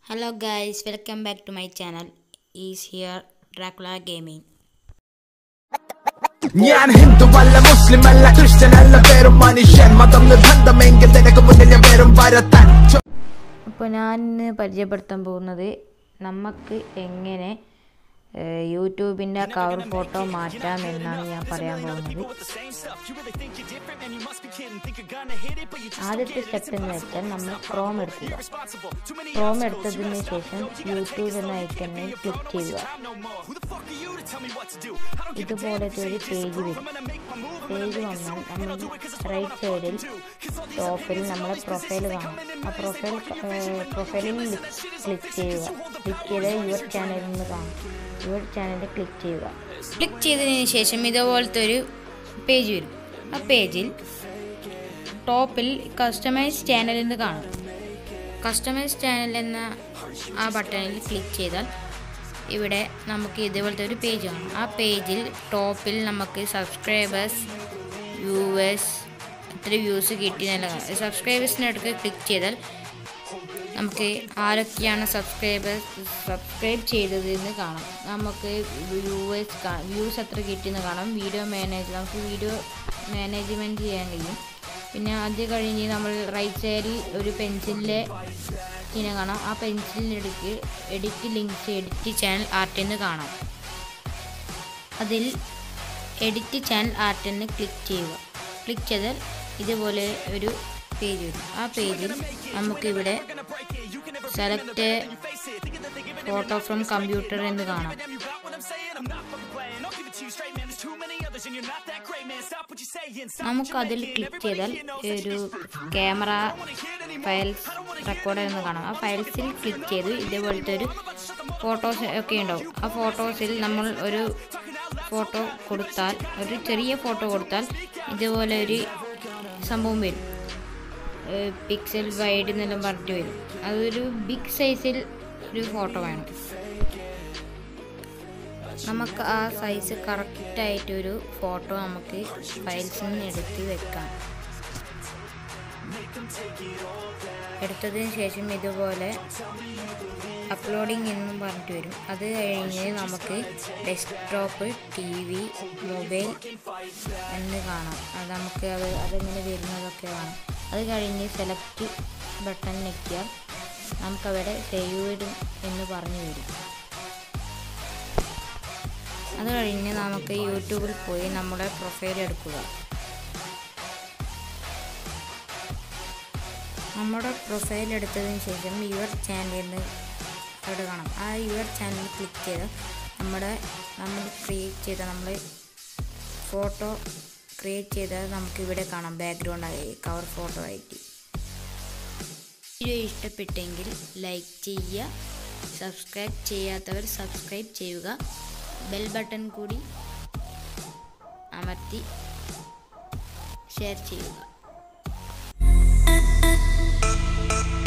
Hello guys, welcome back to my channel. Is here Dracula Gaming. ഞാൻ ഹിന്ദുവല്ല മുസ്ലിം അല്ല Christian അല്ല പേരും മനുഷ്യൻ മതം നിർബന്ധമെങ്കിൽ നിനക്ക് മുന്നിൽ ഞാൻ പേരും വരത്താൻ അപ്പോൾ ഞാൻ ഇന്ന് പരിചയപ്പെടുത്താൻ പോകുന്നത് നമുക്ക് എങ്ങനെ ഏഹ്, യൂട്യൂബിൻ്റെ കവർ ഫോട്ടോ മാറ്റാം എന്നാണ് ഞാൻ പറയാൻ പോകുന്നത് ആദ്യത്തെ സ്റ്റെപ്പ് എന്ന് വെച്ചാൽ നമ്മൾ ക്രോം എടുക്കുക ക്രോം എടുത്തതിന് ശേഷം യൂട്യൂബ് എന്ന ഐക്കണിൽ ക്ലിക്ക് ചെയ്യുക ഇതുപോലത്തെ ഒരു പേജ് വരും പേജ് വന്നാൽ നമ്മൾ റൈറ്റ് സൈഡിൽ ടോപ്പിൽ നമ്മളെ പ്രൊഫൈൽ കാണാം ആ പ്രൊഫൈൽ പ്രൊഫൈലിൽ ക്ലിക്ക് ചെയ്യുക ക്ലിക്ക് ചെയ്ത് യുവർ ചാനലിൽ നിന്ന് കാണാം യുവർ ചാനലിൽ ക്ലിക്ക് ചെയ്യുക ക്ലിക്ക് ചെയ്തതിന് ശേഷം ഇതുപോലത്തെ ഒരു പേജ് വരും ആ പേജിൽ ടോപ്പിൽ കസ്റ്റമൈസ് ചാനൽ എന്ന് കാണാം കസ്റ്റമൈസ് ചാനൽ എന്ന ആ ബട്ടണിൽ ക്ലിക്ക് ചെയ്താൽ ഇവിടെ നമുക്ക് ഇതുപോലത്തെ ഒരു പേജ് കാണാം ആ പേജിൽ ടോപ്പിൽ നമുക്ക് സബ്സ്ക്രൈബേഴ്സ് വ്യൂവേഴ്സ് എത്ര വ്യൂസ് കിട്ടിയെന്നല്ല കാണാം സബ്സ്ക്രൈബേഴ്സിനടുത്ത് ക്ലിക്ക് ചെയ്താൽ നമുക്ക് ആരൊക്കെയാണ് സബ്സ്ക്രൈബേഴ്സ് സബ്സ്ക്രൈബ് ചെയ്തത് എന്ന് കാണാം നമുക്ക് വ്യൂവേഴ്സ് വ്യൂസ് എത്ര കിട്ടിയെന്ന് കാണാം വീഡിയോ മാനേജ് നമുക്ക് വീഡിയോ മാനേജ്മെൻറ്റ് ചെയ്യാൻ കഴിയും പിന്നെ അത് കഴിഞ്ഞ് നമ്മൾ റൈറ്റ് സൈഡിൽ ഒരു പെൻസിലിലെ ചിഹ്നം കാണാം ആ പെൻസിലിനെടുക്ക് edit links edit channel art എന്ന് കാണാം അതിൽ എഡിറ്റ് ചാനൽ ആർട്ട് എന്ന് ക്ലിക്ക് ചെയ്യുക ക്ലിക്ക് ചെയ്താൽ ഇതുപോലെ ഒരു പേജ് വരും ആ പേജിൽ നമുക്കിവിടെ സെലക്ട് ഫോട്ടോ ഫ്രം കമ്പ്യൂട്ടർ എന്ന് കാണാം നമുക്ക് അതിൽ ക്ലിക്ക് ചെയ്താൽ ഒരു ക്യാമറ ഫയൽസ് റെക്കോർഡർ എന്ന് കാണാം ആ ഫയൽസിൽ ക്ലിക്ക് ചെയ്ത് ഇതേപോലത്തെ ഒരു ഫോട്ടോസ് ഒക്കെ ഉണ്ടാവും ആ ഫോട്ടോസിൽ നമ്മൾ ഒരു ഫോട്ടോ കൊടുത്താൽ ഒരു ചെറിയ ഫോട്ടോ കൊടുത്താൽ ഇതുപോലെ ഒരു സംഭവം വരും പിക്സൽ വൈഡ് എന്നെല്ലാം പറഞ്ഞിട്ട് വരും അതൊരു ബിഗ് സൈസിൽ ഒരു ഫോട്ടോ വേണം നമുക്ക് ആ സൈസ് കറക്റ്റായിട്ടൊരു ഫോട്ടോ നമുക്ക് ഫയൽസിൽ നിന്ന് എടുത്ത് വെക്കാം എടുത്തതിന് ശേഷം ഇതുപോലെ അപ്ലോഡിങ് എന്നും പറഞ്ഞിട്ട് വരും അത് കഴിഞ്ഞ് നമുക്ക് ഡെസ്ക്ടോപ്പ് ടി വി മൊബൈൽ എന്ന് കാണാം അത് നമുക്ക് അത് അതെങ്ങനെ വരുന്നതൊക്കെ കാണാം അത് കഴിഞ്ഞ് സെലക്ട് ബട്ടൺ ഞെക്കിയാൽ നമുക്കവിടെ സേവ് എന്ന് പറഞ്ഞു വരും അത് കഴിഞ്ഞ് നമുക്ക് യൂട്യൂബിൽ പോയി നമ്മുടെ പ്രൊഫൈൽ എടുക്കുക നമ്മുടെ പ്രൊഫൈൽ എടുത്തതിന് ശേഷം യുവർ ചാനൽ എന്ന് അവിടെ കാണാം ആ യുവർ ചാനൽ ക്ലിക്ക് ചെയ്ത് നമ്മുടെ നമ്മൾ ക്രിയേറ്റ് ചെയ്ത നമ്മൾ ഫോട്ടോ ക്രിയേറ്റ് ചെയ്താൽ നമുക്ക് ഇവിടെ കാണാം ബാക്ക്ഗ്രൗണ്ട് ആയി കവർ ഫോട്ടോ ആയിട്ട് വീഡിയോ ഇഷ്ടപ്പെട്ടെങ്കിൽ ലൈക്ക് ചെയ്യുക സബ്സ്ക്രൈബ് ചെയ്യാത്തവർ സബ്സ്ക്രൈബ് ചെയ്യുക ബെൽ ബട്ടൺ കൂടി അമർത്തി ഷെയർ ചെയ്യുക